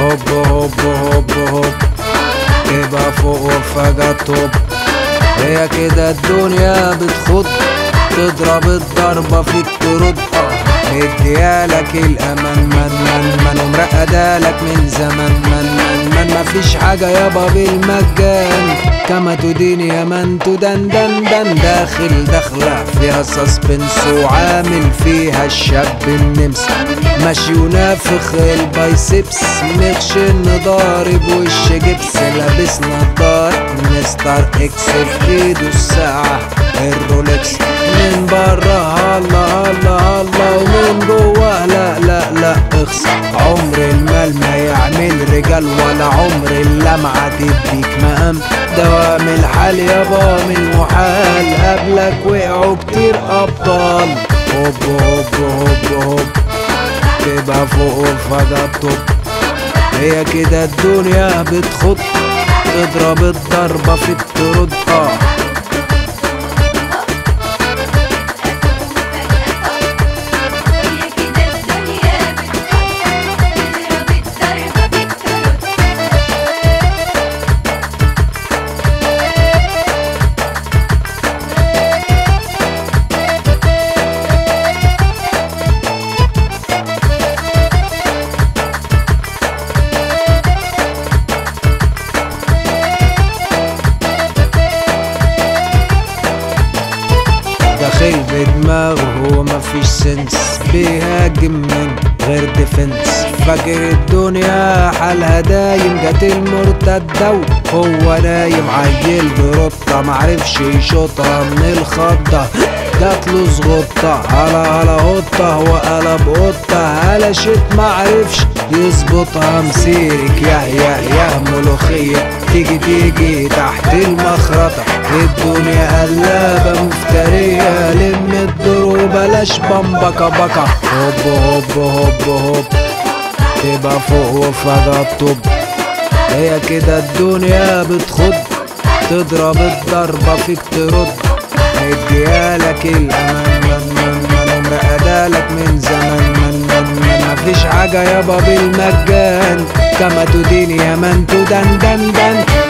هوب هوب هوب هوب تبقى فوق وفجأة توب هي كده الدنيا بتخض تضرب الضربة فيك ترد مديالك الأمان من من من ومرقدالك من زمان من من من مفيش حاجة يابا بالمجان كما تدين يا من تدن دن دن داخل دخلة فيها سسبنس وعامل فيها الشاب النمسا ماشي ونافخ البايسبس مخشن ضارب وش جبس لابس نضارة مستر اكس في ايده الساعة الرولكس من بره هلا هلا هلا ومن جوه لا لا لا اخس عمر المال ما يعمل رجال ولا عمر اللمعة تديك مقام دوام الحال يابا من المحال قبلك وقعوا كتير ابطال هوب هوب هوب هوب تبقى فوق وفجأة توب هي كده الدنيا بتخط تضرب الضربة فيك ترد اه هي كده الدنيا بتخط تضرب الضربة فيك ترد داخل بدماغه هو مفيش سنس بيهاجم من غير ديفنس فاكر الدنيا حالها دايم جت المرتدة وهو نايم عيل برطة معرفش يشوطها من الخضة جاتله زغطة على على قطة وقلب قطة قلشت معرفش يظبطها مسيرك يا يا يا ملوخية تيجي تيجي تحت المخرطة الدنيا قلابة مفترية لم الدور وبلاش بمبكة بكة هوب هوب هوب هوب تبقى فوق وفجأة طب هي كده الدنيا بتخض تضرب الضربة فيك ترد مديالك الأمان من من من ومرقدالك من زمان من من من مفيش حاجة يابا بالمجان كما تدين يا من تدن دن دن